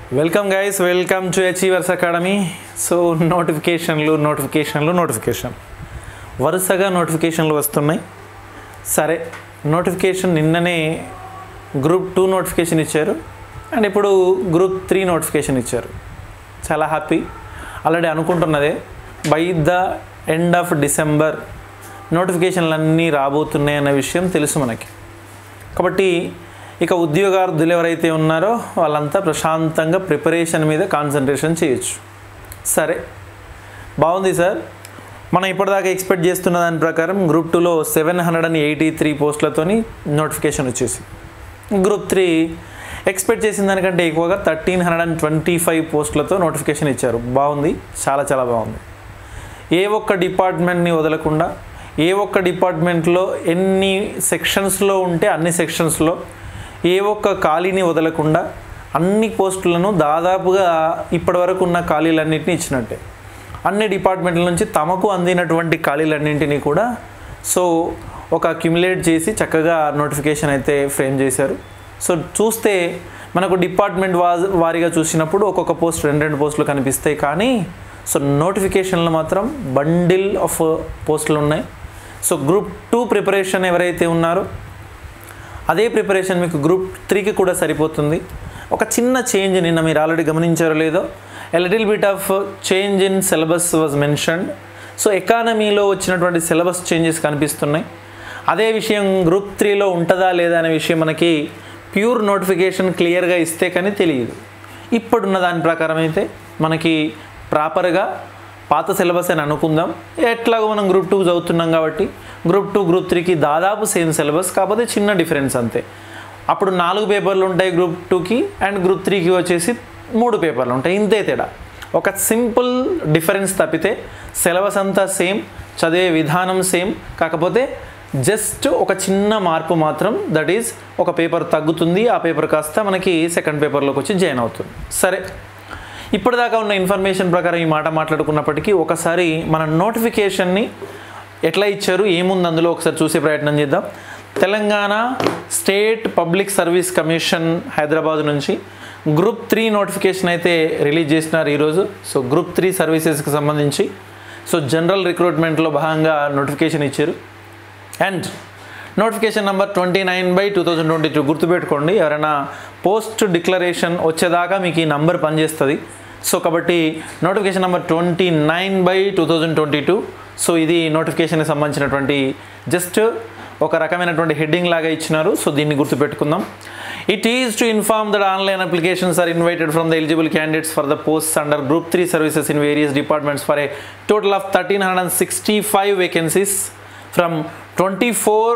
welcome guys welcome to achievers academy so నోటిఫికేషన్లు నోటిఫికేషన్లు notification వరుసగా నోటిఫికేషన్లు వస్తున్నాయి సరే నోటిఫికేషన్ నిన్ననే గ్రూప్ టూ నోటిఫికేషన్ ఇచ్చారు అండ్ ఇప్పుడు గ్రూప్ త్రీ నోటిఫికేషన్ ఇచ్చారు చాలా హ్యాపీ ఆల్రెడీ అనుకుంటున్నదే by the end of December నోటిఫికేషన్లు అన్నీ రాబోతున్నాయి అనే విషయం తెలుసు మనకి కాబట్టి ఇక ఉద్యోగార్థులు ఎవరైతే ఉన్నారో వాళ్ళంతా ప్రశాంతంగా ప్రిపరేషన్ మీద కాన్సన్ట్రేషన్ చేయొచ్చు సరే బాగుంది సార్ మనం ఇప్పటిదాకా ఎక్స్పెక్ట్ చేస్తున్న దాని ప్రకారం గ్రూప్ టూలో seven hundred and eighty three పోస్టులతోని నోటిఫికేషన్ వచ్చేసి గ్రూప్ త్రీ ఎక్స్పెక్ట్ చేసిన దానికంటే ఎక్కువగా thirteen hundred and twenty five పోస్టులతో నోటిఫికేషన్ ఇచ్చారు బాగుంది చాలా చాలా బాగుంది ఏ ఒక్క డిపార్ట్మెంట్ని వదలకుండా ఏ ఒక్క డిపార్ట్మెంట్లో ఎన్ని సెక్షన్స్లో ఉంటే అన్ని సెక్షన్స్లో ఏ ఒక్క ఖాళీని వదలకుండా అన్ని పోస్టులను దాదాపుగా ఇప్పటివరకు ఉన్న ఖాళీలన్నింటినీ ఇచ్చినట్టే అన్ని డిపార్ట్మెంట్ల నుంచి తమకు అందినటువంటి ఖాళీలన్నింటినీ కూడా సో ఒక అక్యుములేట్ చేసి చక్కగా నోటిఫికేషన్ అయితే ఫ్రేమ్ చేశారు సో చూస్తే మనకు డిపార్ట్మెంట్ వా వారీగా చూసినప్పుడు ఒక్కొక్క పోస్ట్ రెండు రెండు పోస్టులు కనిపిస్తాయి కానీ సో నోటిఫికేషన్లు మాత్రం బండిల్ ఆఫ్ పోస్టులు ఉన్నాయి సో గ్రూప్ టూ ప్రిపరేషన్ ఎవరైతే ఉన్నారో అదే ప్రిపరేషన్ మీకు గ్రూప్ త్రీకి కూడా సరిపోతుంది ఒక చిన్న చేంజ్ నిన్న మీరు ఆల్రెడీ గమనించారో లేదో a little bit of change in syllabus was mentioned so ఎకానమీలో వచ్చినటువంటి సిలబస్ చేంజెస్ కనిపిస్తున్నాయి అదే విషయం గ్రూప్ త్రీలో ఉంటుందా లేదా అనే విషయం మనకి ప్యూర్ నోటిఫికేషన్ క్లియర్గా ఇస్తే కానీ తెలియదు ఇప్పుడున్న దాని ప్రకారం అయితే మనకి ప్రాపర్గా పాత సిలబస్ అని అనుకుందాం ఎట్లాగో మనం గ్రూప్ టూ చదువుతున్నాం కాబట్టి గ్రూప్ టూ గ్రూప్ త్రీకి దాదాపు సేమ్ సిలబస్ కాకపోతే చిన్న డిఫరెన్స్ అంతే అప్పుడు నాలుగు పేపర్లు ఉంటాయి గ్రూప్ టూకి అండ్ గ్రూప్ త్రీకి వచ్చేసి మూడు పేపర్లు ఉంటాయి ఇంతే తేడా ఒక సింపుల్ డిఫరెన్స్ తప్పితే సిలబస్ అంతా సేమ్ చదివే విధానం సేమ్ కాకపోతే జస్ట్ ఒక చిన్న మార్పు మాత్రం దట్ ఈజ్ ఒక పేపర్ తగ్గుతుంది ఆ పేపర్ కాస్త మనకి సెకండ్ పేపర్లోకి వచ్చి జాయిన్ అవుతుంది సరే ఇప్పటిదాకా ఉన్న ఇన్ఫర్మేషన్ ప్రకారం ఈ మాట మాట్లాడుకున్నప్పటికీ ఒకసారి మన నోటిఫికేషన్ని ఎట్లా ఇచ్చారు ఏముంది అందులో ఒకసారి చూసే ప్రయత్నం చేద్దాం Telangana state public service commission Hyderabad నుంచి గ్రూప్ త్రీ నోటిఫికేషన్ అయితే రిలీజ్ చేసినారు ఈరోజు సో గ్రూప్ త్రీ సర్వీసెస్కి సంబంధించి సో జనరల్ రిక్రూట్మెంట్లో భాగంగా నోటిఫికేషన్ ఇచ్చారు and notification number twenty nine by two thousand twenty two గుర్తుపెట్టుకోండి ఎవరైనా పోస్ట్ డిక్లరేషన్ వచ్చేదాకా మీకు ఈ నంబర్ పనిచేస్తుంది సో కాబట్టి notification number twenty nine by two thousand twenty two so ఇది నోటిఫికేషన్కి సంబంధించినటువంటి జస్ట్ ఒక రకమైనటువంటి హెడ్డింగ్ లాగా ఇచ్చినారు సో దీన్ని గుర్తుపెట్టుకుందాం it is to inform that online applications are invited from the eligible candidates for the post under group three services in various departments for a total of thirteen hundred and sixty five vacancies from twenty four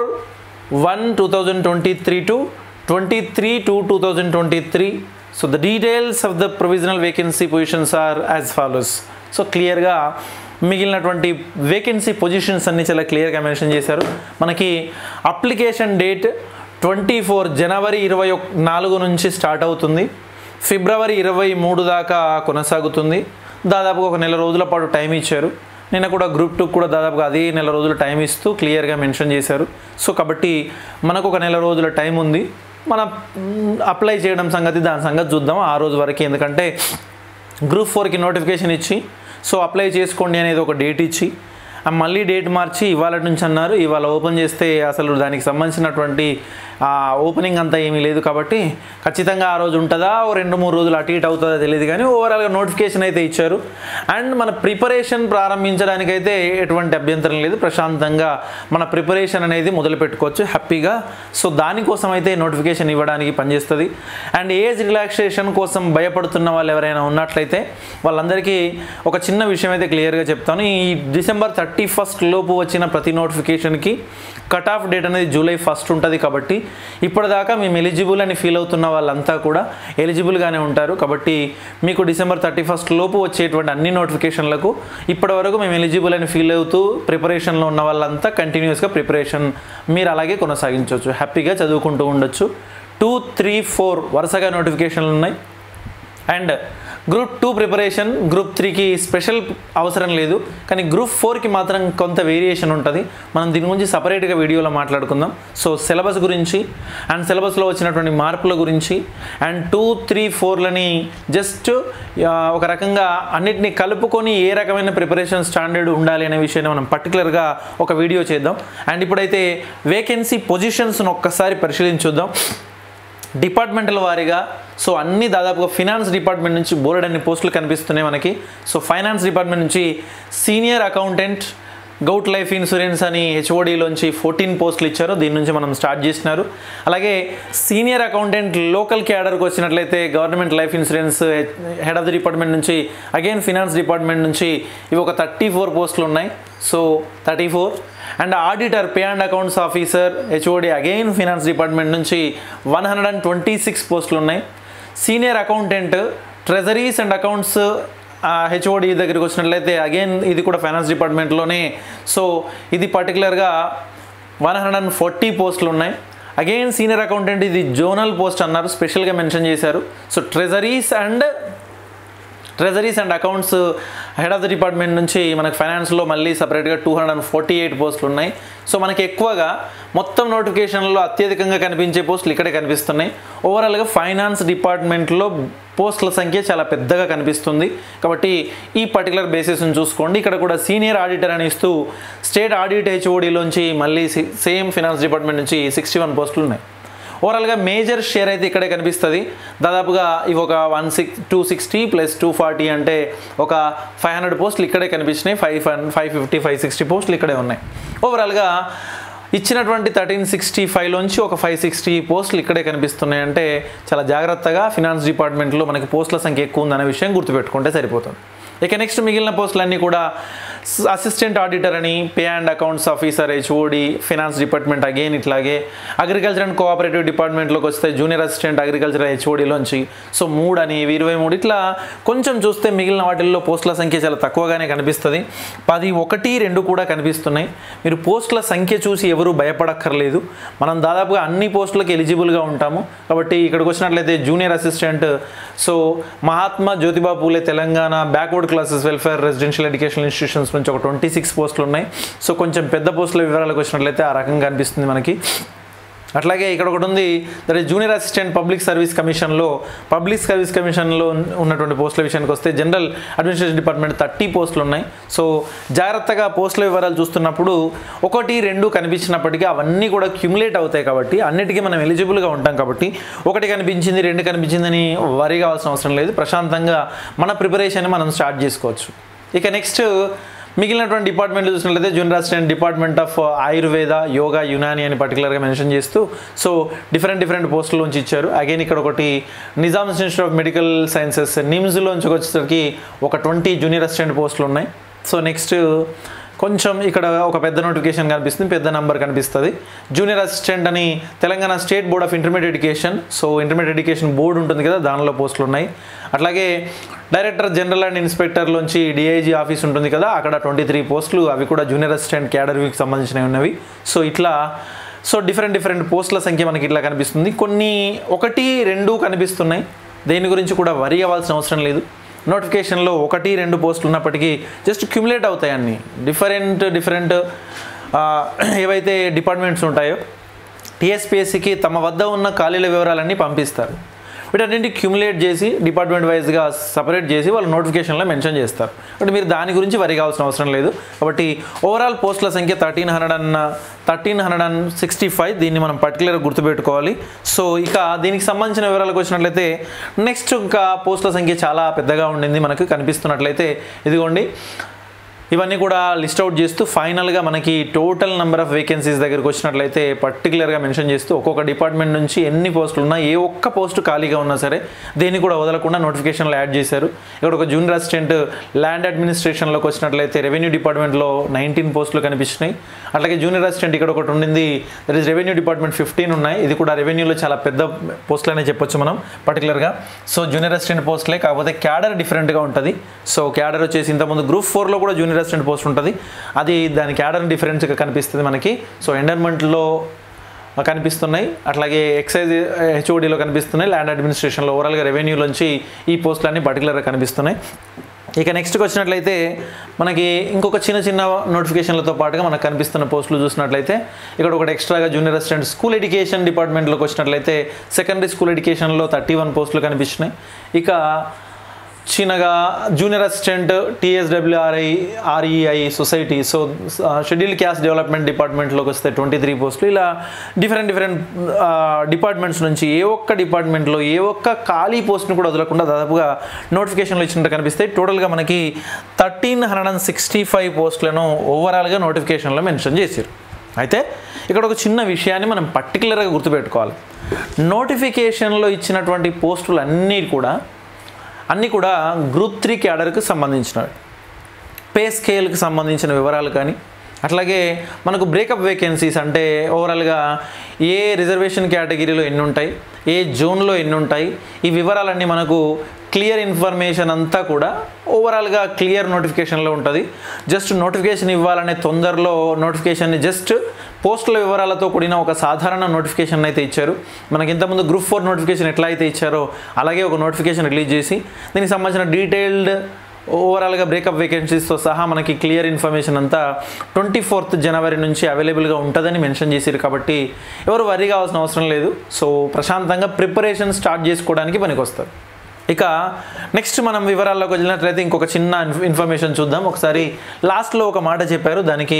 one two thousand twenty three to twenty three to two thousand twenty three so the details of the provisional vacancy positions are as follows so క్లియర్గా మిగిలినటువంటి vacancy positions అన్ని చాలా క్లియర్గా mention చేశారు మనకి application date twenty four January ఇరవై నాలుగు నుంచి స్టార్ట్ అవుతుంది ఫిబ్రవరి ఇరవై మూడు దాకా కొనసాగుతుంది దాదాపుగా ఒక నెల రోజుల పాటు టైం ఇచ్చారు నిన్న కూడా గ్రూప్ టూ కూడా దాదాపుగా అదే నెల రోజులు టైం ఇస్తూ క్లియర్గా మెన్షన్ చేశారు సో కాబట్టి మనకు ఒక నెల రోజుల టైం ఉంది మనం అప్లై చేయడం సంగతి దాని సంగతి చూద్దాం ఆ రోజు వరకు ఎందుకంటే గ్రూప్ ఫోర్కి నోటిఫికేషన్ ఇచ్చి సో అప్లై చేసుకోండి అనేది ఒక డేట్ ఇచ్చి మళ్ళీ డేట్ మార్చి ఇవాళ నుంచి అన్నారు ఇవాళ ఓపెన్ చేస్తే అసలు దానికి సంబంధించినటువంటి ఓపెనింగ్ అంతా ఏమీ లేదు కాబట్టి ఖచ్చితంగా ఆ రోజు ఉంటుందా ఓ రెండు మూడు రోజులు అటు ఇటు అవుతుందో తెలియదు కానీ ఓవరాల్గా నోటిఫికేషన్ అయితే ఇచ్చారు అండ్ మన ప్రిపరేషన్ ప్రారంభించడానికైతే ఎటువంటి అభ్యంతరం లేదు ప్రశాంతంగా మన ప్రిపరేషన్ అనేది మొదలు పెట్టుకోవచ్చు హ్యాపీగా సో దానికోసం అయితే నోటిఫికేషన్ ఇవ్వడానికి పనిచేస్తుంది అండ్ ఏజ్ రిలాక్సేషన్ కోసం భయపడుతున్న వాళ్ళు ఎవరైనా ఉన్నట్లయితే వాళ్ళందరికీ ఒక చిన్న విషయం అయితే క్లియర్గా చెప్తాను ఈ డిసెంబర్ థర్టీ ఫస్ట్ లోపు వచ్చిన ప్రతి నోటిఫికేషన్కి కట్ ఆఫ్ డేట్ అనేది జూలై ఫస్ట్ ఉంటుంది కాబట్టి ఇప్పటిదాకా మేము ఎలిజిబుల్ అని ఫీల్ అవుతున్న వాళ్ళంతా కూడా ఎలిజిబుల్గానే ఉంటారు కాబట్టి మీకు డిసెంబర్ థర్టీ ఫస్ట్ లోపు వచ్చేటువంటి అన్ని నోటిఫికేషన్లకు ఇప్పటివరకు మేము ఎలిజిబుల్ అని ఫీల్ అవుతూ ప్రిపరేషన్లో ఉన్న వాళ్ళంతా కంటిన్యూస్గా ప్రిపరేషన్ మీరు అలాగే కొనసాగించవచ్చు హ్యాపీగా చదువుకుంటూ ఉండొచ్చు టూ త్రీ ఫోర్ వరుసగా నోటిఫికేషన్లు ఉన్నాయి and group two preparation group త్రీకి స్పెషల్ అవసరం లేదు కానీ గ్రూప్ ఫోర్కి మాత్రం కొంత వేరియేషన్ ఉంటుంది మనం దీని గురించి సపరేట్గా వీడియోలో మాట్లాడుకుందాం సో సిలబస్ గురించి అండ్ సిలబస్లో వచ్చినటువంటి మార్పుల గురించి అండ్ టూ త్రీ ఫోర్లని జస్ట్ ఒక రకంగా అన్నిటిని కలుపుకొని ఏ రకమైన ప్రిపరేషన్ స్టాండర్డ్ ఉండాలి అనే విషయాన్ని మనం పర్టికులర్గా ఒక వీడియో చేద్దాం అండ్ ఇప్పుడైతే వేకెన్సీ పొజిషన్స్ను ఒక్కసారి పరిశీలించుద్దాం డిపార్ట్మెంటల్ వారీగా సో అన్ని దాదాపుగా ఫినాన్స్ డిపార్ట్మెంట్ నుంచి బోర్డ్ అన్ని పోస్టులు కనిపిస్తున్నాయి మనకి సో ఫైనాన్స్ డిపార్ట్మెంట్ నుంచి senior accountant govt life insurance అని హెచ్ఓడిలోంచి ఫోర్టీన్ పోస్టులు ఇచ్చారు దీని నుంచి మనం స్టార్ట్ చేసినారు అలాగే సీనియర్ అకౌంటెంట్ లోకల్ క్యాడర్కి వచ్చినట్లయితే government life insurance head of the department నుంచి అగైన్ ఫినాన్స్ డిపార్ట్మెంట్ నుంచి ఇవి ఒక థర్టీ ఫోర్ పోస్టులు ఉన్నాయి so thirty four and auditor pay and accounts officer HOD again finance department నుంచి one hundred and twenty six పోస్టులు ఉన్నాయి senior accountant treasuries and accounts HOD దగ్గరికి వచ్చినట్లయితే అగైన్ ఇది కూడా ఫైనాన్స్ డిపార్ట్మెంట్లోనే సో ఇది పర్టికులర్గా వన్ హండ్రెడ్ అండ్ ఫార్టీ పోస్టులు ఉన్నాయి అగైన్ సీనియర్ అకౌంటెంట్ ఇది జోనల్ పోస్ట్ అన్నారు స్పెషల్గా మెన్షన్ చేశారు so treasuries and treasuries and accounts head of the department నుంచి మనకు ఫైనాన్స్లో మళ్ళీ సపరేట్గా two hundred and forty eight పోస్టులు ఉన్నాయి సో మనకి ఎక్కువగా మొత్తం నోటిఫికేషన్లో అత్యధికంగా కనిపించే పోస్టులు ఇక్కడే కనిపిస్తున్నాయి ఓవరాల్గా ఫైనాన్స్ డిపార్ట్మెంట్లో పోస్టుల సంఖ్య చాలా పెద్దగా కనిపిస్తుంది కాబట్టి ఈ పర్టికులర్ బేసిస్ని చూసుకోండి ఇక్కడ కూడా సీనియర్ ఆడిటర్ అని ఇస్తూ స్టేట్ ఆడిట్ హెచ్ఓడిలోంచి మళ్ళీ సేమ్ ఫినాన్స్ డిపార్ట్మెంట్ నుంచి సిక్స్టీ వన్ పోస్టులు ఉన్నాయి ఓవరాల్గా మేజర్ షేర్ అయితే ఇక్కడే కనిపిస్తుంది దాదాపుగా ఇవి ఒక one six two sixty plus two forty అంటే ఒక ఫైవ్ హండ్రెడ్ పోస్టులు ఇక్కడే కనిపించినాయి five five fifty five sixty పోస్టులు ఇక్కడే ఉన్నాయి ఓవరాల్గా ఇచ్చినటువంటి థర్టీన్ సిక్స్టీ ఫైవ్లోంచి ఒక ఫైవ్ సిక్స్టీ పోస్టులు ఇక్కడే కనిపిస్తున్నాయి అంటే చాలా జాగ్రత్తగా ఫినాన్స్ డిపార్ట్మెంట్లో మనకి పోస్టుల సంఖ్య ఎక్కువ ఉందనే విషయం గుర్తుపెట్టుకుంటే సరిపోతుంది ఇక నెక్స్ట్ మిగిలిన పోస్టులన్నీ కూడా అసిస్టెంట్ ఆడిటర్ అని pay and accounts officer HOD finance department again ఇట్లాగే అగ్రికల్చర్ అండ్ కోఆపరేటివ్ డిపార్ట్మెంట్లోకి వస్తే జూనియర్ అసిస్టెంట్ అగ్రికల్చర్ హెచ్ఓడిలోంచి సో మూడు అని ఇరవై మూడు ఇట్లా కొంచెం చూస్తే మిగిలిన వాటిల్లో పోస్టుల సంఖ్య చాలా తక్కువగానే కనిపిస్తుంది పది ఒకటి రెండు కూడా కనిపిస్తున్నాయి మీరు పోస్టుల సంఖ్య చూసి ఎవరు భయపడక్కర్లేదు మనం దాదాపుగా అన్ని పోస్టులకు ఎలిజిబుల్గా ఉంటాము కాబట్టి ఇక్కడికి వచ్చినట్లయితే junior assistant so Mahatma Jyotiba Phule Telangana backward classes welfare residential education institutions నుంచి ఒక ట్వంటీ సిక్స్ పోస్టులు ఉన్నాయి సో కొంచెం పెద్ద పోస్టుల వివరాలకు వచ్చినట్లయితే ఆ రకంగా అనిపిస్తుంది మనకి అట్లాగే ఇక్కడ ఒకటి ఉంది that is junior assistant public service కమిషన్లో పబ్లిక్ సర్వీస్ కమిషన్లో ఉన్నటువంటి పోస్టుల విషయానికి వస్తే జనరల్ అడ్మినిస్ట్రేషన్ డిపార్ట్మెంట్ థర్టీ పోస్టులు ఉన్నాయి సో జాగ్రత్తగా పోస్టుల వివరాలు చూస్తున్నప్పుడు ఒకటి రెండు కనిపించినప్పటికీ అవన్నీ కూడా క్యుములేట్ అవుతాయి కాబట్టి అన్నిటికీ మనం ఎలిజిబుల్గా ఉంటాం కాబట్టి ఒకటి కనిపించింది రెండు కనిపించిందని వరి కావాల్సిన అవసరం లేదు ప్రశాంతంగా మన ప్రిపరేషన్ మనం స్టార్ట్ చేసుకోవచ్చు ఇక నెక్స్ట్ మిగిలినటువంటి డిపార్ట్మెంట్లు చూసినట్లయితే junior assistant department of Ayurveda yoga Unani అని పర్టికులర్గా మెన్షన్ చేస్తూ సో డిఫరెంట్ డిఫరెంట్ పోస్టులోంచి ఇచ్చారు అగైన్ ఇక్కడ ఒకటి Nizam institute of medical sciences నిమ్స్లోంచి వచ్చేసరికి ఒక ట్వంటీ జూనియర్ అసిస్టెంట్ పోస్టులు ఉన్నాయి సో నెక్స్ట్ కొంచెం ఇక్కడ ఒక పెద్ద నోటిఫికేషన్ కనిపిస్తుంది పెద్ద నెంబర్ కనిపిస్తుంది జూనియర్ అసిస్టెంట్ అని Telangana state board of intermediate education so intermediate education board ఉంటుంది కదా దానిలో పోస్టులు ఉన్నాయి అట్లాగే డైరెక్టర్ జనరల్ అండ్ ఇన్స్పెక్టర్లోంచి డిఐజీ ఆఫీస్ ఉంటుంది కదా అక్కడ ట్వంటీ త్రీ పోస్టులు అవి కూడా జూనియర్ అసిస్టెంట్ క్యాడర్కి సంబంధించినవి ఉన్నవి సో ఇట్లా సో డిఫరెంట్ డిఫరెంట్ పోస్టుల సంఖ్య మనకి ఇట్లా కనిపిస్తుంది కొన్ని ఒకటి రెండు కనిపిస్తున్నాయి దేని గురించి కూడా వరి అవ్వాల్సిన అవసరం లేదు నోటిఫికేషన్లో ఒకటి రెండు పోస్టులు ఉన్నప్పటికీ జస్ట్ క్యుములేట్ అవుతాయి అన్ని డిఫరెంట్ డిఫరెంట్ ఏవైతే డిపార్ట్మెంట్స్ ఉంటాయో టీఎస్పీఎస్సికి తమ వద్ద ఉన్న ఖాళీల వివరాలన్నీ పంపిస్తారు వీటన్నింటి క్యుములేట్ చేసి డిపార్ట్మెంట్ వైజ్గా సపరేట్ చేసి వాళ్ళు నోటిఫికేషన్లో మెన్షన్ చేస్తారు అంటే మీరు దాని గురించి వరి కావాల్సిన అవసరం లేదు కాబట్టి ఓవరాల్ పోస్టుల సంఖ్య థర్టీన్ హండ్రెడ్ అన్న thirteen hundred and sixty five దీన్ని మనం పర్టికులర్గా గుర్తుపెట్టుకోవాలి సో ఇక దీనికి సంబంధించిన వివరాలకు వచ్చినట్లయితే నెక్స్ట్ ఇంకా పోస్టుల సంఖ్య చాలా పెద్దగా ఉండింది మనకు కనిపిస్తున్నట్లయితే ఇదిగోండి ఇవన్నీ కూడా లిస్ట్ అవుట్ చేస్తూ ఫైనల్గా మనకి టోటల్ నెంబర్ ఆఫ్ వేకెన్సీస్ దగ్గరికి వచ్చినట్లయితే పర్టికులర్గా మెన్షన్ చేస్తూ ఒక్కొక్క డిపార్ట్మెంట్ నుంచి ఎన్ని పోస్టులు ఉన్నా ఏ ఒక్క పోస్ట్ ఖాళీగా ఉన్నా సరే దేన్ని కూడా వదలకుండా నోటిఫికేషన్లో యాడ్ చేశారు ఇక్కడ ఒక జూనియర్ అసిస్టెంట్ ల్యాండ్ అడ్మినిస్ట్రేషన్లోకి వచ్చినట్లయితే రెవెన్యూ డిపార్ట్మెంట్లో నైన్టీన్ పోస్టులు కనిపిస్తున్నాయి అట్లాగే జూనియర్ అసిస్టెంట్ ఇక్కడ ఒకటి ఉండింది that is revenue department fifteen ఉన్నాయి ఇది కూడా రెవెన్యూలో చాలా పెద్ద పోస్టులు అనే చెప్పొచ్చు మనం పర్టికులర్గా సో జూనియర్ అసిస్టెంట్ పోస్టులే కాకపోతే క్యాడర్ డిఫరెంట్గా ఉంటుంది సో క్యాడర్ వచ్చేసి ఇంతకుముందు గ్రూప్ ఫోర్లో కూడా జూనియర్ అసిస్టెంట్ పోస్ట్ ఉంటుంది అది దాని క్యాడర్ డిఫరెన్స్గా కనిపిస్తుంది మనకి సో ఎండర్మెంట్లో కనిపిస్తున్నాయి అట్లాగే ఎక్సైజ్ హెచ్ఓడిలో కనిపిస్తున్నాయి ల్యాండ్ అడ్మినిస్ట్రేషన్లో ఓవరాల్గా రెవెన్యూలోంచి ఈ పోస్టులన్నీ పర్టికులర్గా కనిపిస్తున్నాయి ఇక నెక్స్ట్కి వచ్చినట్లయితే మనకి ఇంకొక చిన్న చిన్న నోటిఫికేషన్లతో పాటుగా మనకు కనిపిస్తున్న పోస్టులు చూసినట్లయితే ఇక్కడ ఒకటి ఎక్స్ట్రాగా జూనియర్ అసిస్టెంట్ స్కూల్ ఎడ్యుకేషన్ డిపార్ట్మెంట్లోకి వచ్చినట్లయితే సెకండరీ స్కూల్ ఎడ్యుకేషన్లో థర్టీ వన్ పోస్టులు కనిపిస్తున్నాయి ఇక చిన్నగా junior assistant TSWRI REI society so schedule caste development డిపార్ట్మెంట్లోకి వస్తే ట్వంటీ త్రీ పోస్టులు ఇలా డిఫరెంట్ డిఫరెంట్ డిపార్ట్మెంట్స్ నుంచి ఏ ఒక్క డిపార్ట్మెంట్లో ఏ ఒక్క ఖాళీ పోస్ట్ని కూడా వదలకుండా దాదాపుగా నోటిఫికేషన్లు ఇచ్చినట్టు కనిపిస్తాయి టోటల్గా మనకి thirteen hundred and sixty five పోస్టులను ఓవరాల్గా నోటిఫికేషన్లో మెన్షన్ చేశారు అయితే ఇక్కడ ఒక చిన్న విషయాన్ని మనం పర్టికులర్గా గుర్తుపెట్టుకోవాలి నోటిఫికేషన్లో ఇచ్చినటువంటి పోస్టులు అన్నీ కూడా అన్నీ కూడా గ్రూప్ త్రీ క్యాడర్కి సంబంధించినవి పే స్కేల్కి సంబంధించిన వివరాలు కానీ అట్లాగే మనకు బ్రేకప్ వేకెన్సీస్ అంటే ఓవరాల్గా ఏ రిజర్వేషన్ కేటగిరీలో ఎన్ని ఉంటాయి ఏ జోన్లో ఎన్ని ఉంటాయి ఈ వివరాలన్నీ మనకు క్లియర్ ఇన్ఫర్మేషన్ అంతా కూడా ఓవరాల్గా క్లియర్ నోటిఫికేషన్లో ఉంటుంది జస్ట్ నోటిఫికేషన్ ఇవ్వాలనే తొందరలో నోటిఫికేషన్ని జస్ట్ పోస్టుల వివరాలతో కూడిన ఒక సాధారణ నోటిఫికేషన్ అయితే ఇచ్చారు మనకి ఇంతకుముందు గ్రూప్ ఫోర్ నోటిఫికేషన్ ఎట్లా అయితే ఇచ్చారో అలాగే ఒక నోటిఫికేషన్ రిలీజ్ చేసి దీనికి సంబంధించిన డీటెయిల్డ్ ఓవరాల్గా బ్రేకప్ వేకెన్సీస్తో సహా మనకి క్లియర్ ఇన్ఫర్మేషన్ అంతా ట్వంటీ ఫోర్త్ జనవరి నుంచి అవైలబుల్గా ఉంటుందని మెన్షన్ చేశారు కాబట్టి ఎవరు వరి కావాల్సిన అవసరం లేదు సో ప్రశాంతంగా ప్రిపరేషన్ స్టార్ట్ చేసుకోవడానికి పనికొస్తారు ఇక నెక్స్ట్ మనం వివరాల్లోకి వెళ్ళినట్లయితే ఇంకొక చిన్న ఇన్ఫర్మేషన్ చూద్దాం ఒకసారి లాస్ట్లో ఒక మాట చెప్పారు దానికి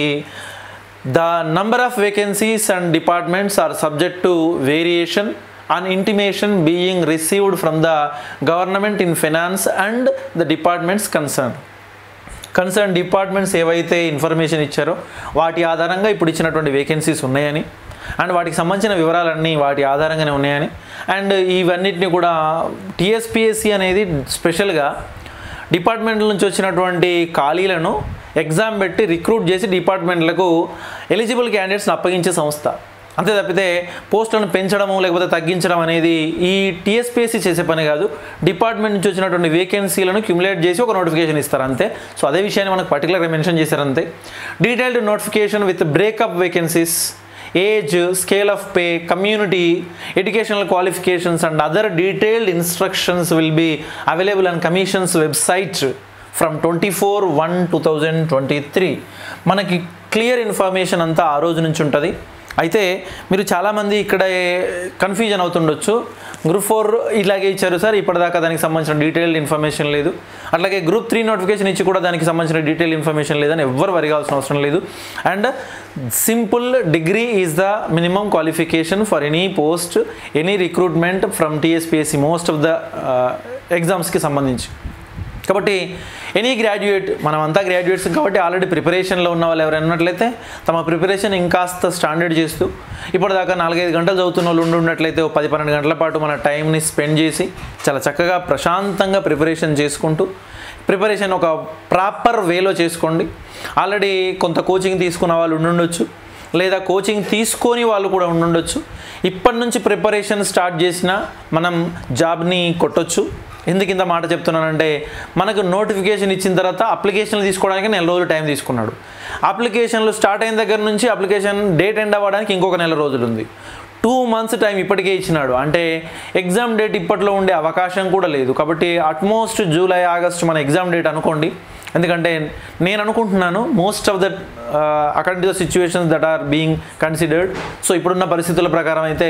the number of vacancies and departments are subject to variation an intimation being received from the government in finance and the departments concerned concern departments ఏవైతే ఇన్ఫర్మేషన్ ఇచ్చారో వాటి ఆధారంగా ఇప్పుడు ఇచ్చినటువంటి వేకెన్సీస్ ఉన్నాయని అండ్ వాటికి సంబంధించిన వివరాలన్నీ వాటి ఆధారంగానే ఉన్నాయని అండ్ ఇవన్నిటిని కూడా టీఎస్పిఎస్సి అనేది స్పెషల్గా డిపార్ట్మెంట్ల నుంచి వచ్చినటువంటి ఖాళీలను ఎగ్జామ్ పెట్టి రిక్రూట్ చేసి డిపార్ట్మెంట్లకు ఎలిజిబుల్ క్యాండిడేట్స్ని అప్పగించే సంస్థ అంతే తప్పితే పోస్టులను పెంచడము లేకపోతే తగ్గించడం అనేది ఈ టీఎస్పీఎస్సీ చేసే పని కాదు డిపార్ట్మెంట్ నుంచి వచ్చినటువంటి వేకెన్సీలను క్యుములేట్ చేసి ఒక నోటిఫికేషన్ ఇస్తారు అంతే సో అదే విషయాన్ని మనకు పర్టికులర్గా మెన్షన్ చేశారు అంతే detailed notification with breakup vacancies age scale of pay community educational qualifications and other detailed instructions will be available and commission's website from twenty four one two thousand twenty three మనకి clear information అంతా ఆ రోజు నుంచి ఉంటుంది అయితే మీరు చాలామంది ఇక్కడ కన్ఫ్యూజన్ అవుతుండొచ్చు గ్రూప్ ఫోర్ ఇలాగే ఇచ్చారు సార్ ఇప్పటిదాకా దానికి సంబంధించిన డీటెయిల్డ్ ఇన్ఫర్మేషన్ లేదు అట్లాగే గ్రూప్ త్రీ నోటిఫికేషన్ ఇచ్చి కూడా దానికి సంబంధించిన డీటెయిల్ ఇన్ఫర్మేషన్ లేదని ఎవ్వరు వరిగాల్సిన అవసరం లేదు and simple degree is the minimum qualification for any post any recruitment from TSPSC most of the ఎగ్జామ్స్కి సంబంధించి కాబట్టి ఎనీ గ్రాడ్యుయేట్ మనం అంతా గ్రాడ్యుయేట్స్ కాబట్టి ఆల్రెడీ ప్రిపరేషన్లో ఉన్న వాళ్ళు ఎవరైనా ఉన్నట్లయితే తమ ప్రిపరేషన్ ఇంకాస్త స్టాండర్డ్ చేస్తూ ఇప్పటిదాకా నాలుగైదు గంటలు చదువుతున్న వాళ్ళు ఉండి ఉన్నట్లయితే ఓ పది పన్నెండు గంటల పాటు మన టైంని స్పెండ్ చేసి చాలా చక్కగా ప్రశాంతంగా ప్రిపరేషన్ చేసుకుంటూ ప్రిపరేషన్ ఒక ప్రాపర్ వేలో చేసుకోండి ఆల్రెడీ కొంత కోచింగ్ తీసుకున్న వాళ్ళు ఉండుండొచ్చు లేదా కోచింగ్ తీసుకొని వాళ్ళు కూడా ఉండుండొచ్చు ఇప్పటి నుంచి ప్రిపరేషన్ స్టార్ట్ చేసినా మనం జాబ్ని కొట్టొచ్చు ఎందుకు ఇంత మాట చెప్తున్నానంటే మనకు నోటిఫికేషన్ ఇచ్చిన తర్వాత అప్లికేషన్లు తీసుకోవడానికి నెల రోజులు టైం తీసుకున్నాడు అప్లికేషన్లు స్టార్ట్ అయిన దగ్గర నుంచి అప్లికేషన్ డేట్ ఎండ్ అవ్వడానికి ఇంకొక నెల రోజులు ఉంది టూ మంత్స్ టైం ఇప్పటికే ఇచ్చినాడు అంటే ఎగ్జామ్ డేట్ ఇప్పట్లో ఉండే అవకాశం కూడా లేదు కాబట్టి అట్మోస్ట్ జూలై ఆగస్ట్ మన ఎగ్జామ్ డేట్ అనుకోండి ఎందుకంటే నేను అనుకుంటున్నాను most of the according to the situations that are being considered so ఇప్పుడున్న పరిస్థితుల ప్రకారం అయితే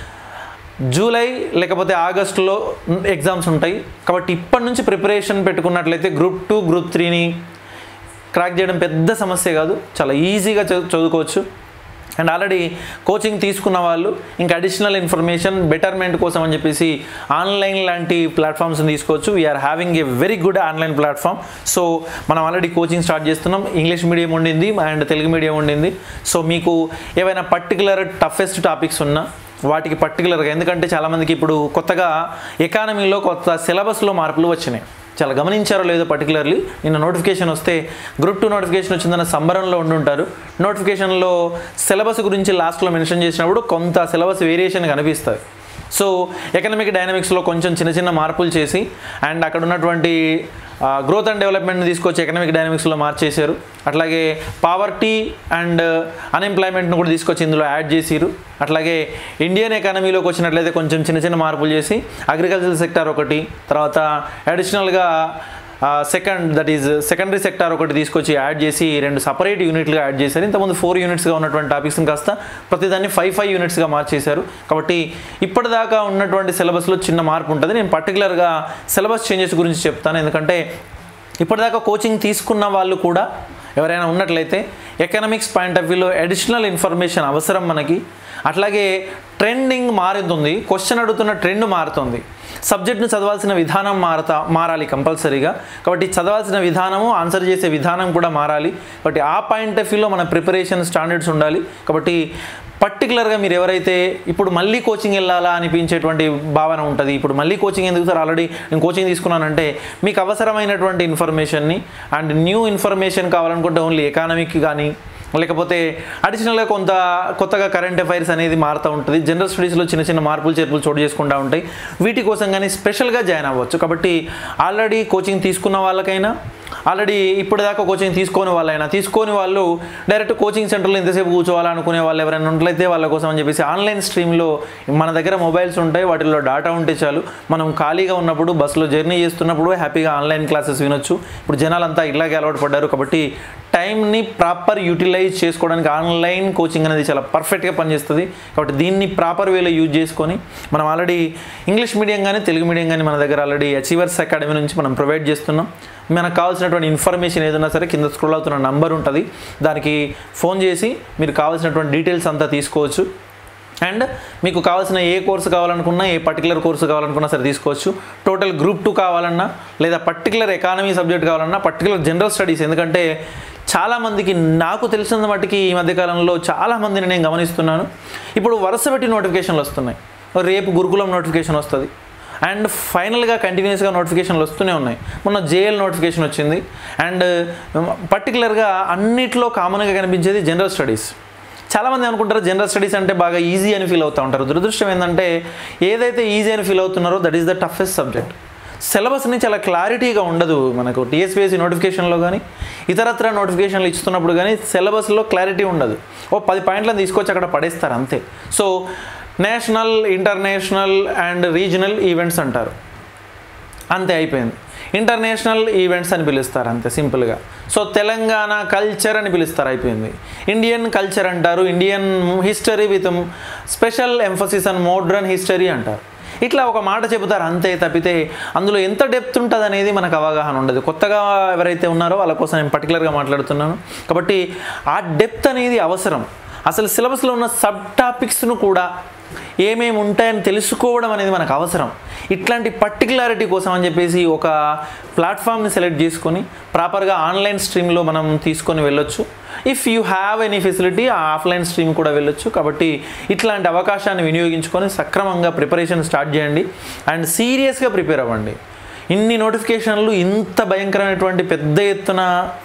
జూలై లేకపోతే ఆగస్టులో ఎగ్జామ్స్ ఉంటాయి కాబట్టి ఇప్పటి నుంచి ప్రిపరేషన్ పెట్టుకున్నట్లయితే గ్రూప్ టూ గ్రూప్ త్రీని క్రాక్ చేయడం పెద్ద సమస్య కాదు చాలా ఈజీగా చదు- చదువుకోవచ్చు అండ్ ఆల్రెడీ కోచింగ్ తీసుకున్న వాళ్ళు ఇంకా అడిషనల్ ఇన్ఫర్మేషన్ బెటర్మెంట్ కోసం అని చెప్పేసి ఆన్లైన్ లాంటి ప్లాట్ఫామ్స్ని తీసుకోవచ్చు we're having a very good online platform so మనం ఆల్రెడీ కోచింగ్ స్టార్ట్ చేస్తున్నాం ఇంగ్లీష్ మీడియం ఉండింది అండ్ తెలుగు మీడియం ఉండింది సో మీకు ఏవైనా పర్టికులర్ టఫెస్ట్ టాపిక్స్ ఉన్నా వాటికి పర్టికులర్గా ఎందుకంటే చాలామందికి ఇప్పుడు కొత్తగా ఎకానమీలో కొత్త సిలబస్లో మార్పులు వచ్చినాయి చాలా గమనించారో లేదో పర్టికులర్లీ నిన్న నోటిఫికేషన్ వస్తే గ్రూప్ టూ నోటిఫికేషన్ వచ్చిందన్న సంబరంలో ఉండుంటారు నోటిఫికేషన్లో సిలబస్ గురించి లాస్ట్లో మెన్షన్ చేసినప్పుడు కొంత సిలబస్ వేరియేషన్ కనిపిస్తుంది సో ఎకనామిక్ డైనమిక్స్లో కొంచెం చిన్న చిన్న మార్పులు చేసి అండ్ అక్కడ ఉన్నటువంటి గ్రోత్ అండ్ డెవలప్మెంట్ని తీసుకొచ్చి ఎకనామిక్ డైనమిక్స్లో మార్చేశారు అట్లాగే పావర్టీ అండ్ అన్ఎంప్లాయ్మెంట్ను కూడా తీసుకొచ్చి ఇందులో యాడ్ చేసిరు అట్లాగే ఇండియన్ ఎకానమీలోకి వచ్చినట్లయితే కొంచెం చిన్న చిన్న మార్పులు చేసి అగ్రికల్చర్ సెక్టార్ ఒకటి తర్వాత అడిషనల్గా second that is secondary sector ఒకటి తీసుకొచ్చి యాడ్ చేసి రెండు సపరేట్ యూనిట్లుగా యాడ్ చేశారు ఇంతకుముందు ఫోర్ యూనిట్స్గా ఉన్నటువంటి టాపిక్స్ని కాస్త ప్రతిదాన్ని ఫైవ్ ఫైవ్ యూనిట్స్గా మార్చేశారు కాబట్టి ఇప్పటిదాకా ఉన్నటువంటి సిలబస్లో చిన్న మార్పు ఉంటుంది నేను పర్టికులర్గా సిలబస్ చేంజెస్ గురించి చెప్తాను ఎందుకంటే ఇప్పటిదాకా కోచింగ్ తీసుకున్న వాళ్ళు కూడా ఎవరైనా ఉన్నట్లయితే ఎకనామిక్స్ పాయింట్ ఆఫ్ వ్యూలో అడిషనల్ ఇన్ఫర్మేషన్ అవసరం మనకి అట్లాగే ట్రెండింగ్ మారుతుంది క్వశ్చన్ అడుగుతున్న ట్రెండ్ మారుతుంది సబ్జెక్ట్ను చదవాల్సిన విధానం మారతా మారాలి కంపల్సరీగా కాబట్టి చదవాల్సిన విధానము ఆన్సర్ చేసే విధానం కూడా మారాలి కాబట్టి ఆ పాయింట్ ఆఫ్ వ్యూలో మన ప్రిపరేషన్ స్టాండర్డ్స్ ఉండాలి కాబట్టి పర్టికులర్గా మీరు ఎవరైతే ఇప్పుడు మళ్ళీ కోచింగ్ వెళ్ళాలా అనిపించేటువంటి భావన ఉంటుంది ఇప్పుడు మళ్ళీ కోచింగ్ ఎందుకు సార్ ఆల్రెడీ నేను కోచింగ్ తీసుకున్నానంటే మీకు అవసరమైనటువంటి ఇన్ఫర్మేషన్ని అండ్ న్యూ ఇన్ఫర్మేషన్ కావాలనుకుంటే ఓన్లీ ఎకానమిక్ కానీ లేకపోతే అడిషనల్గా కొంత కొత్తగా కరెంట్ అఫైర్స్ అనేది మారుతూ ఉంటుంది జనరల్ స్టడీస్లో చిన్న చిన్న మార్పులు చేర్పులు చోటు చేసుకుంటూ ఉంటాయి వీటి కోసం కానీ స్పెషల్గా జాయిన్ అవ్వచ్చు కాబట్టి ఆల్రెడీ కోచింగ్ తీసుకున్న వాళ్ళకైనా ఆల్రెడీ ఇప్పటిదాకా కోచింగ్ తీసుకోని వాళ్ళైనా తీసుకోని వాళ్ళు డైరెక్ట్ కోచింగ్ సెంటర్లో ఎంతసేపు కూర్చోవాలనుకునే వాళ్ళు ఎవరైనా ఉన్నట్లయితే వాళ్ళ కోసం అని చెప్పేసి ఆన్లైన్ స్ట్రీమ్లో మన దగ్గర మొబైల్స్ ఉంటాయి వాటిల్లో డాటా ఉంటే చాలు మనం ఖాళీగా ఉన్నప్పుడు బస్సులో జర్నీ చేస్తున్నప్పుడు హ్యాపీగా ఆన్లైన్ క్లాసెస్ వినొచ్చు ఇప్పుడు జనాలంతా ఇట్లాగే అలవాటు పడ్డారు కాబట్టి టైంని ప్రాపర్ యూటిలైజ్ చేసుకోవడానికి ఆన్లైన్ కోచింగ్ అనేది చాలా పర్ఫెక్ట్గా పనిచేస్తుంది కాబట్టి దీన్ని ప్రాపర్ వేలో యూజ్ చేసుకొని మనం ఆల్రెడీ ఇంగ్లీష్ మీడియం కానీ తెలుగు మీడియం కానీ మన దగ్గర ఆల్రెడీ అచీవర్స్ అకాడమీ నుంచి మనం ప్రొవైడ్ చేస్తున్నాం మనకు కావాల్సినటువంటి ఇన్ఫర్మేషన్ ఏదైనా సరే కింద స్క్రోల్ అవుతున్న నంబర్ ఉంటుంది దానికి ఫోన్ చేసి మీరు కావాల్సినటువంటి డీటెయిల్స్ అంతా తీసుకోవచ్చు అండ్ మీకు కావాల్సిన ఏ కోర్సు కావాలనుకున్నా ఏ పర్టికులర్ కోర్సు కావాలనుకున్నా సరే తీసుకోవచ్చు టోటల్ గ్రూప్ టూ కావాలన్నా లేదా పర్టికులర్ ఎకానమీ సబ్జెక్ట్ కావాలన్నా పర్టికులర్ జనరల్ స్టడీస్ ఎందుకంటే చాలామందికి నాకు తెలిసిన మట్టుకి ఈ మధ్యకాలంలో చాలామందిని నేను గమనిస్తున్నాను ఇప్పుడు వరుస పెట్టి నోటిఫికేషన్లు వస్తున్నాయి రేపు గురుకులం నోటిఫికేషన్ వస్తుంది అండ్ ఫైనల్గా కంటిన్యూస్గా నోటిఫికేషన్లు వస్తూనే ఉన్నాయి మొన్న జేఎల్ నోటిఫికేషన్ వచ్చింది అండ్ పర్టికులర్గా అన్నిట్లో కామన్గా కనిపించేది జనరల్ స్టడీస్ చాలామంది అనుకుంటారు జనరల్ స్టడీస్ అంటే బాగా ఈజీ అని ఫీల్ అవుతూ ఉంటారు దురదృష్టం ఏంటంటే ఏదైతే ఈజీ అని ఫీల్ అవుతున్నారో that is the toughest subject సిలబస్ని చాలా క్లారిటీగా ఉండదు మనకు టీఎస్పీఎస్సీ నోటిఫికేషన్లో కానీ ఇతరత్ర నోటిఫికేషన్లు ఇస్తున్నప్పుడు కానీ సిలబస్లో క్లారిటీ ఉండదు ఓ పది పాయింట్లను తీసుకొచ్చి అక్కడ పడేస్తారు అంతే so national international and regional events అంటారు అంతే అయిపోయింది ఇంటర్నేషనల్ ఈవెంట్స్ అని పిలుస్తారు అంతే సింపుల్గా సో తెలంగాణ కల్చర్ అని పిలుస్తారు అయిపోయింది ఇండియన్ కల్చర్ అంటారు Indian history with special emphasis and modern history అంటారు ఇట్లా ఒక మాట చెబుతారు అంతే తప్పితే అందులో ఎంత డెప్త్ ఉంటుంది అనేది మనకు అవగాహన ఉండదు కొత్తగా ఎవరైతే ఉన్నారో వాళ్ళ కోసం నేను పర్టికులర్గా మాట్లాడుతున్నాను కాబట్టి ఆ డెప్త్ అనేది అవసరం అసలు సిలబస్లో ఉన్న సబ్ టాపిక్స్ను కూడా ఏమేమి ఉంటాయని తెలుసుకోవడం అనేది మనకు అవసరం ఇట్లాంటి పర్టికులారిటీ కోసం అని చెప్పేసి ఒక ప్లాట్ఫామ్ని సెలెక్ట్ చేసుకొని ప్రాపర్గా ఆన్లైన్ స్ట్రీమ్లో మనం తీసుకొని వెళ్ళొచ్చు if you have any facility ఆ ఆఫ్లైన్ స్ట్రీమ్ కూడా వెళ్ళొచ్చు కాబట్టి ఇట్లాంటి అవకాశాన్ని వినియోగించుకొని సక్రమంగా ప్రిపరేషన్ స్టార్ట్ చేయండి అండ్ సీరియస్గా ప్రిపేర్ అవ్వండి ఇన్ని నోటిఫికేషన్లు ఇంత భయంకరమైనటువంటి పెద్ద ఎత్తున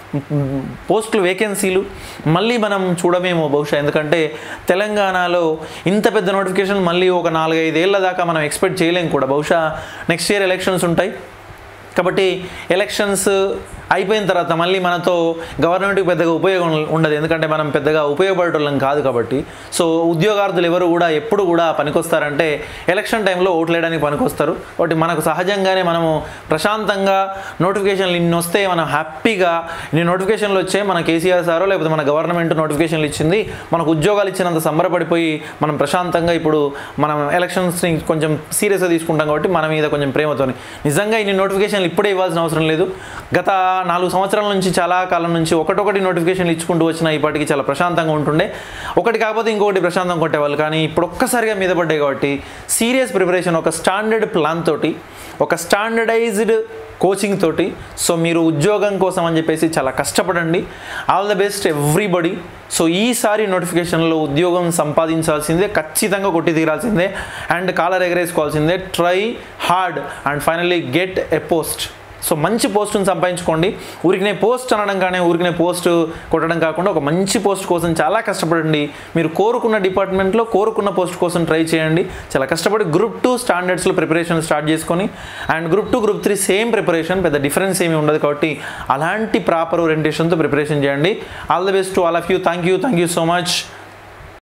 పోస్టులు వేకెన్సీలు మళ్ళీ మనం చూడమేమో బహుశా ఎందుకంటే తెలంగాణలో ఇంత పెద్ద నోటిఫికేషన్ మళ్ళీ ఒక నాలుగైదేళ్ల దాకా మనం ఎక్స్పెక్ట్ చేయలేం కూడా బహుశా నెక్స్ట్ ఇయర్ ఎలక్షన్స్ ఉంటాయి కాబట్టి ఎలక్షన్స్ అయిపోయిన తర్వాత మళ్ళీ మనతో గవర్నమెంట్కి పెద్దగా ఉపయోగం ఉండదు ఎందుకంటే మనం పెద్దగా ఉపయోగపడేటోళ్ళం కాదు కాబట్టి సో ఉద్యోగార్థులు ఎవరు కూడా ఎప్పుడు కూడా పనికొస్తారంటే ఎలక్షన్ టైంలో ఓట్లేయడానికి పనికొస్తారు కాబట్టి మనకు సహజంగానే మనము ప్రశాంతంగా నోటిఫికేషన్లు ఇన్ని వస్తే మనం హ్యాపీగా ఇన్ని నోటిఫికేషన్లు వచ్చాయి మన కేసీఆర్ సారో లేకపోతే మన గవర్నమెంట్ నోటిఫికేషన్లు ఇచ్చింది మనకు ఉద్యోగాలు ఇచ్చినంత సంబరపడిపోయి మనం ప్రశాంతంగా ఇప్పుడు మనం ఎలక్షన్స్ని కొంచెం సీరియస్గా తీసుకుంటాం కాబట్టి మన మీద కొంచెం ప్రేమతోని నిజంగా ఇన్ని నోటిఫికేషన్లు ఇప్పుడే ఇవ్వాల్సిన అవసరం లేదు గత నాలుగు సంవత్సరాల నుంచి చాలా కాలం నుంచి ఒకటొకటి నోటిఫికేషన్లు ఇచ్చుకుంటూ వచ్చిన ఇప్పటికి చాలా ప్రశాంతంగా ఉంటుండే ఒకటి కాకపోతే ఇంకొకటి ప్రశాంతం కొట్టేవాళ్ళు కానీ ఇప్పుడు ఒక్కసారిగా మీద పడ్డాయి కాబట్టి సీరియస్ ప్రిపరేషన్ ఒక స్టాండర్డ్ ప్లాన్ తోటి ఒక స్టాండర్డైజ్డ్ కోచింగ్ తోటి సో మీరు ఉద్యోగం కోసం అని చెప్పేసి చాలా కష్టపడండి all the best everybody so ఈసారి నోటిఫికేషన్లో ఉద్యోగం సంపాదించాల్సిందే ఖచ్చితంగా కొట్టి తీరాల్సిందే అండ్ కాలర్ ఎగరేసుకోవాల్సిందే try hard and finally get a post so మంచి పోస్టును సంపాదించుకోండి ఊరికినే పోస్ట్ అనడం కానీ ఊరికినే పోస్ట్ కొట్టడం కాకుండా ఒక మంచి పోస్ట్ కోసం చాలా కష్టపడండి మీరు కోరుకున్న డిపార్ట్మెంట్లో కోరుకున్న పోస్ట్ కోసం ట్రై చేయండి చాలా కష్టపడి గ్రూప్ టూ స్టాండర్డ్స్లో ప్రిపరేషన్ స్టార్ట్ చేసుకొని and group two group three same preparation పెద్ద డిఫరెన్స్ ఏమీ ఉండదు కాబట్టి అలాంటి ప్రాపర్ ఓరియంటేషన్తో ప్రిపరేషన్ చేయండి all the best to all of you thank you thank you so much